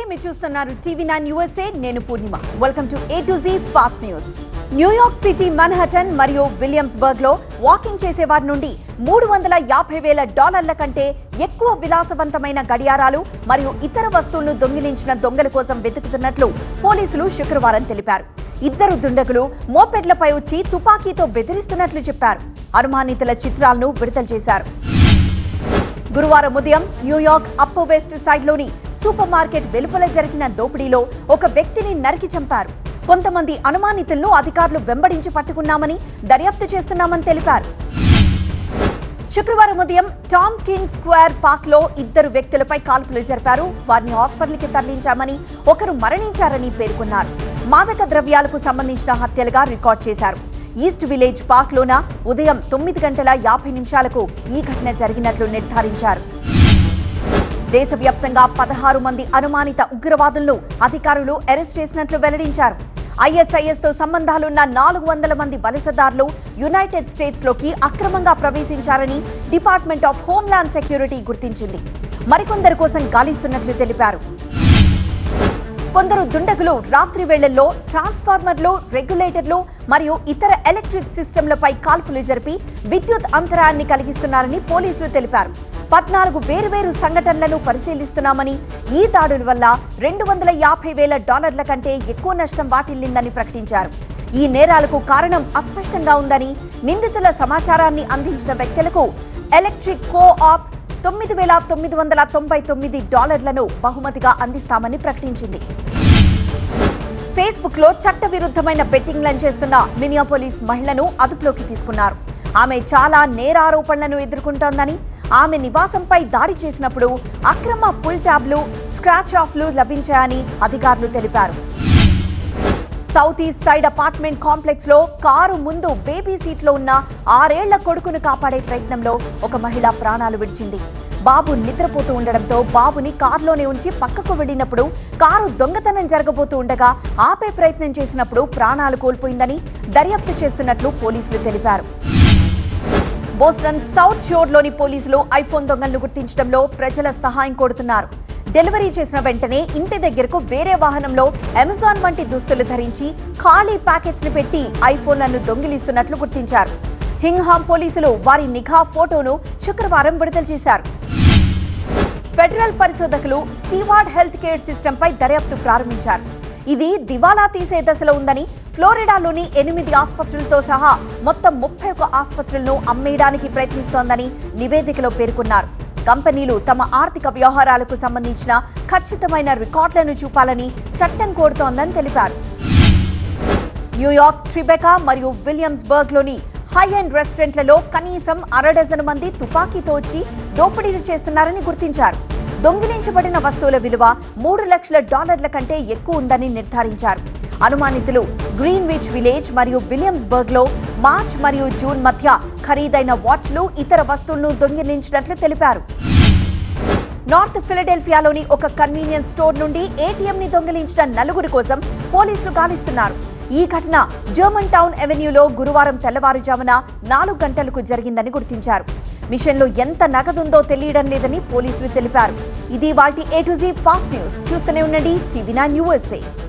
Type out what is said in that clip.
మీరు చూస్తున్నారు TV nine USA నేను Purnima welcome to A to Z fast news New York city Manhattan మరియు Williamsburg లో వాకింగ్ చేసే వారి నుండి మూడు వందల యాభై వేల డాలర్ల కంటే ఎక్కువ విలాసవంతమైన గడియారాలు మరియు ఇతర వస్తువులను దొంగిలించిన దొంగల కోసం వెతుకుతున్నట్లు పోలీసులు శుక్రవారం తెలిపారు ఇద్దరు దుండగులు మోపెడ్లపై వచ్చి తుపాకీతో బెదిరిస్తున్నట్లు చెప్పారు అనుమానితుల చిత్రాలను విడుదల చేశారు గురువారం ఉదయం న్యూయార్క్ అప్పర్ వెస్ట్ సైడ్లోని సూపర్ మార్కెట్ వెలుపల జరిగిన దోపిడీలో ఒక వ్యక్తిని నరికి చంపారు కొంతమంది అనుమానితులను అధికారులు వెంబడించి పట్టుకున్నామని దర్యాప్తు చేస్తున్నామని తెలిపారు శుక్రవారం ఉదయం టామ్ కిన్ స్క్వేర్ పార్క్ లో ఇద్దరు వ్యక్తులపై కాల్పులు జరిపారు వారిని హాస్పిటల్కి తరలించామని ఒకరు మరణించారని పేర్కొన్నారు మాదక ద్రవ్యాలకు సంబంధించిన హత్యలుగా రికార్డ్ చేశారు ఈస్ట్ విలేజ్ పార్క్ లోన ఉదయం తొమ్మిది గంటల యాభై నిమిషాలకు ఈ ఘటన జరిగినట్లు నిర్ధారించారు దేశవ్యాప్తంగా పదహారు మంది అనుమానిత ఉగ్రవాదులను అధికారులు అరెస్ట్ చేసినట్లు వెల్లడించారు ఐఎస్ఐఎస్ తో సంబంధాలున్న నాలుగు వందల మంది వలసదారులు యునైటెడ్ స్టేట్స్ లోకి అక్రమంగా ప్రవేశించారని డిపార్ట్మెంట్ ఆఫ్ హోంల్యాండ్ సెక్యూరిటీ గుర్తించింది మరికొందరి కోసం గాలిస్తున్నట్లు తెలిపారు కొందరు దుండగులు రాత్రి వేళల్లో ట్రాన్స్ఫార్మర్లు రెగ్యులేటర్లు మరియు ఇతర ఎలక్ట్రిక్ సిస్టంలపై కాల్పులు జరిపి విద్యుత్ అంతరాయాన్ని కలిగిస్తున్నారని పోలీసులు తెలిపారు పద్నాలుగు వేరువేరు సంఘటనలను పరిశీలిస్తున్నామని ఈ దాడుల వల్ల రెండు వందల యాభై వేల డాలర్ల కంటే ఎక్కువ నష్టం వాటిల్లిందని ప్రకటించారు ఈ నేరాలకు కారణం అస్పష్టంగా ఉందని నిందితుల సమాచారాన్ని అందించిన వ్యక్తులకు ఎలక్ట్రిక్ కో ఆప్ తొమ్మిది వేల తొమ్మిది వందల తొంభై తొమ్మిది డాలర్లను బహుమతిగా అందిస్తామని ప్రకటించింది ఫేస్బుక్ లో చట్టవిరుద్ధమైన బెట్టింగ్లను చేస్తున్న మినియాపోలిస్ మహిళను అదుపులోకి తీసుకున్నారు ఆమె చాలా నేరారోపణలను ఎదుర్కొంటోందని ఆమె నివాసంపై దాడి చేసినప్పుడు అక్రమ పుల్ ట్యాబ్లు స్క్రాచ్ ఆఫ్లు లభించాయని అధికారులు తెలిపారు south east side apartment complex లో కారు ముందు బేబీ సీట్ లో ఉన్న ఆరేళ్ల కొడుకును కాపాడే ప్రయత్నంలో ఒక మహిళ ప్రాణాలు విడిచింది బాబు నిద్రపోతూ ఉండడంతో బాబుని కారులోనే ఉంచి పక్కకు వెళ్ళినప్పుడు కారు దొంగతనం జరగబోతూ ఉండగా ఆపే ప్రయత్నం చేసినప్పుడు ప్రాణాలు కోల్పోయిందని దర్యాప్తు చేస్తున్నట్లు పోలీసులు తెలిపారు బోస్టన్ సౌత్ షోర్లోని పోలీసులు ఐఫోన్ దొంగలను గుర్తించడంలో ప్రజల సహాయం కోరుతున్నారు డెలివరీ చేసిన వెంటనే ఇంటి దగ్గరకు వేరే వాహనంలో అమెజాన్ వంటి దుస్తులు ధరించి ఖాళీ ప్యాకెట్స్ ని పెట్టి ఐఫోన్లను దొంగిలిస్తున్నట్లు గుర్తించారు హింగ్హామ్ పోలీసులు వారి నిఘా ఫోటోను శుక్రవారం విడుదల చేశారు ఫెడరల్ పరిశోధకులు స్టీవార్డ్ హెల్త్ కేర్ సిస్టంపై దర్యాప్తు ప్రారంభించారు ఇది దివాలా తీసే దశలో ఉందని ఫ్లోరిడాలోని ఎనిమిది ఆసుపత్రులతో సహా మొత్తం ముప్పై ఒక్క ఆసుపత్రులను అమ్మేయడానికి ప్రయత్నిస్తోందని నివేదికలో పేర్కొన్నారు కంపెనీలు తమ ఆర్థిక వ్యవహారాలకు సంబంధించిన ఖచ్చితమైన రికార్డులను చూపాలని చట్టం కోరుతోందని తెలిపారు న్యూయార్క్ ట్రిబెకా మరియు విలియమ్స్బర్గ్ లోని హై అండ్ రెస్టారెంట్లలో కనీసం అరడజను మంది తుపాకీతో వచ్చి దోపిడీలు చేస్తున్నారని గుర్తించారు దొంగిలించబడిన వస్తువుల విలువ మూడు లక్షల డాలర్ల కంటే ఎక్కువ ఉందని నిర్ధారించారు అనుమానితులు గ్రీన్విచ్ విలేజ్ మరియు విలియమ్స్బర్గ్ లో మార్చ్ మరియు జూన్ మధ్య ఖరీదైన వాచ్లు ఇతర వస్తువులను దొంగిలించినట్లు తెలిపారు నార్త్ ఫిలడెల్ఫియాలోని ఒక కన్వీనియన్స్ స్టోర్ నుండి ఏటీఎం ని దొంగిలించిన నలుగురి కోసం పోలీసులు గాలిస్తున్నారు ఈ ఘటన జర్మన్ టౌన్ అవెన్యూలో గురువారం తెల్లవారుజామున నాలుగు గంటలకు జరిగిందని గుర్తించారు మిషన్లో ఎంత నగదుందో తెలియడం లేదని పోలీసులు తెలిపారు ఇది వాటి A to Z fast news చూస్తూనే ఉండండి టీవీ నైన్ యూఎస్ఏ